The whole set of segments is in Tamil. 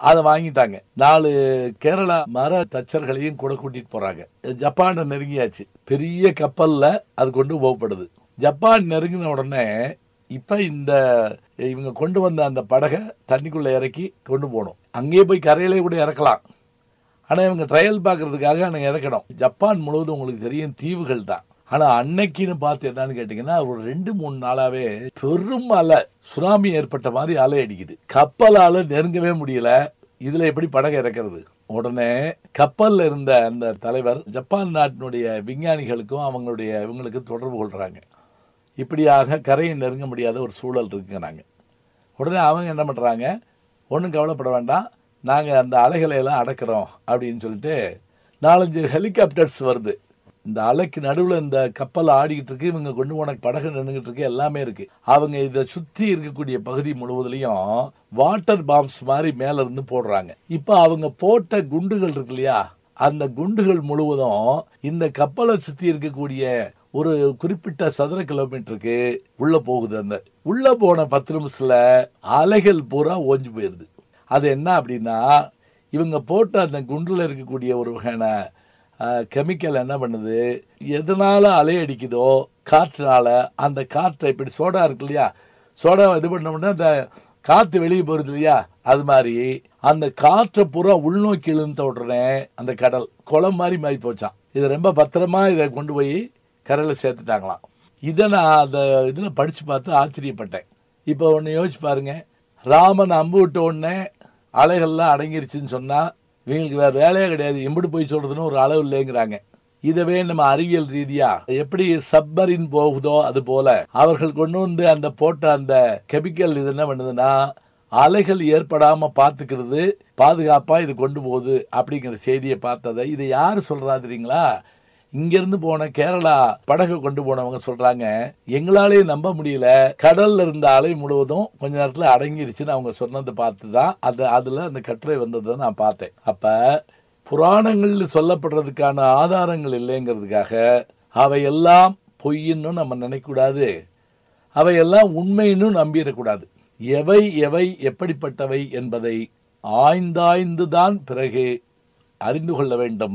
அதை வாங்கிட்டாங்க நாலு கேரளா மர தச்சர்களையும் கூட கூட்டிட்டு போறாங்க ஜப்பானை நெருங்கியாச்சு பெரிய கப்பல்ல அது கொண்டு போகப்படுது ஜப்பான் நெருங்கின உடனே இப்ப இந்த இவங்க கொண்டு வந்த அந்த படகை தண்ணிக்குள்ள இறக்கி கொண்டு போகணும் அங்கேயே போய் கரையிலே கூட இறக்கலாம் ஆனா இவங்க ட்ரையல் பார்க்கறதுக்காக அங்கே இறக்கணும் ஜப்பான் முழுவதும் உங்களுக்கு தெரியும் தீவுகள் தான் ஆனா அன்னைக்குன்னு பார்த்து என்னன்னு கேட்டீங்கன்னா ஒரு ரெண்டு மூணு நாளாவே பெரும் அலை சுனாமி ஏற்பட்ட மாதிரி அலை அடிக்குது கப்பலால நெருங்கவே முடியல இதுல எப்படி படகு இறக்கிறது உடனே கப்பல்ல இருந்த அந்த தலைவர் ஜப்பான் நாட்டினுடைய விஞ்ஞானிகளுக்கும் அவங்களுடைய இவங்களுக்கு தொடர்பு கொள்றாங்க இப்படியாக கரையை நெருங்க முடியாத ஒரு சூழல் இருக்குங்கிறாங்க உடனே அவங்க என்ன பண்ணுறாங்க ஒன்றும் கவலைப்பட வேண்டாம் நாங்கள் அந்த அலைகளை எல்லாம் அடக்கிறோம் அப்படின்னு சொல்லிட்டு நாலஞ்சு ஹெலிகாப்டர்ஸ் வருது இந்த அலைக்கு நடுவில் இந்த கப்பல் ஆடிக்கிட்டு இருக்கு இவங்க கொண்டு போன படகு நின்றுகிட்டு இருக்கு எல்லாமே இருக்கு அவங்க இதை சுற்றி இருக்கக்கூடிய பகுதி முழுவதுலையும் வாட்டர் பாம்ஸ் மாதிரி மேல இருந்து போடுறாங்க இப்போ அவங்க போட்ட குண்டுகள் இருக்கு இல்லையா அந்த குண்டுகள் முழுவதும் இந்த கப்பலை சுற்றி இருக்கக்கூடிய ஒரு குறிப்பிட்ட சதுர கிலோமீட்டருக்கு உள்ள போகுது அந்த உள்ள போன பத்து நிமிஷத்துல அலைகள் பூரா ஓஞ்சு போயிருது அது என்ன அப்படின்னா இவங்க போட்ட அந்த குண்டுல இருக்கக்கூடிய ஒரு வகையான கெமிக்கல் என்ன பண்ணுது எதனால அலை அடிக்குதோ காற்றுனால அந்த காற்றை இப்படி சோடா இருக்கு இல்லையா சோடா இது பண்ணோம்னா அந்த காற்று வெளியே போகிறது இல்லையா அது மாதிரி அந்த காற்றை பூரா உள்நோக்கி இழுந்த உடனே அந்த கடல் குளம் மாதிரி மாறி போச்சான் இதை ரொம்ப பத்திரமா இதை கொண்டு போய் கரையில் சேர்த்துட்டாங்களாம் இதை நான் அந்த இதில் படித்து பார்த்து ஆச்சரியப்பட்டேன் இப்போ ஒன்று யோசிச்சு பாருங்க ராமன் அம்பு விட்ட உடனே அலைகள்லாம் அடங்கிருச்சுன்னு சொன்னால் இவங்களுக்கு வேறு வேலையே கிடையாது எம்பிட்டு போய் சொல்கிறதுன்னு ஒரு அளவு இல்லைங்கிறாங்க இதவே நம்ம அறிவியல் ரீதியா எப்படி சப்மரின் போகுதோ அது போல அவர்கள் கொண்டு வந்து அந்த போட்ட அந்த கெமிக்கல் இது என்ன பண்ணுதுன்னா அலைகள் ஏற்படாம பாத்துக்கிறது பாதுகாப்பா இது கொண்டு போகுது அப்படிங்கிற செய்தியை பார்த்ததை இதை யாரு சொல்றா தெரியுங்களா இங்கிருந்து போன கேரளா படகு கொண்டு போனவங்க சொல்றாங்க எங்களாலே நம்ப முடியல கடல்ல இருந்த அலை முழுவதும் கொஞ்ச நேரத்துல அடங்கிருச்சுன்னு அவங்க சொன்னதை பார்த்து தான் அது அதுல அந்த கட்டுரை வந்ததை நான் பார்த்தேன் அப்ப புராணங்கள் சொல்லப்படுறதுக்கான ஆதாரங்கள் இல்லைங்கிறதுக்காக அவையெல்லாம் பொய்ன்னு நம்ம நினைக்கக்கூடாது அவையெல்லாம் உண்மைன்னு நம்பிடக்கூடாது எவை எவை எப்படிப்பட்டவை என்பதை ஆய்ந்தாய்ந்து தான் பிறகு அறிந்து கொள்ள வேண்டும்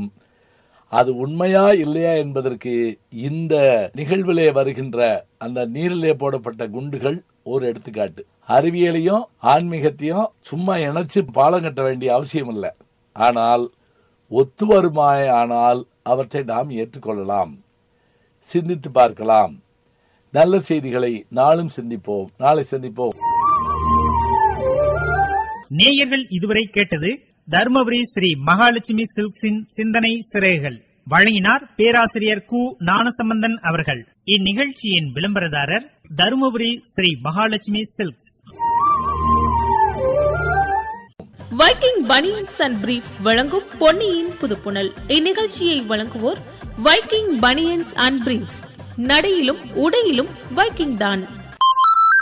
அது உண்மையா இல்லையா என்பதற்கு இந்த நிகழ்விலே வருகின்ற அந்த நீரிலே போடப்பட்ட குண்டுகள் ஒரு எடுத்துக்காட்டு அறிவியலையும் ஆன்மீகத்தையும் சும்மா இணைச்சு பாலம் கட்ட வேண்டிய அவசியம் இல்லை ஆனால் ஒத்து வருமாய் ஆனால் அவற்றை நாம் ஏற்றுக்கொள்ளலாம் சிந்தித்து பார்க்கலாம் நல்ல செய்திகளை நாளும் சிந்திப்போம் நாளை சந்திப்போம் நேயர்கள் இதுவரை கேட்டது தருமபுரி ஸ்ரீ மகாலட்சுமி சில்க்ஸின் சிந்தனை சிறைகள் வழங்கினார் பேராசிரியர் கு ஞானசம்பந்தன் அவர்கள் இந்நிகழ்ச்சியின் விளம்பரதாரர் Dharmapuri Sri Mahalakshmi silks Viking banians and briefs வழங்கும் பொன்னியின் புதுப்புணல் இந்நிகழ்ச்சியை வழங்குவோர் வைக்கிங் பனியன்ஸ் அண்ட் பிரீப்ஸ் நடையிலும் உடையிலும் வைக்கிங் தான்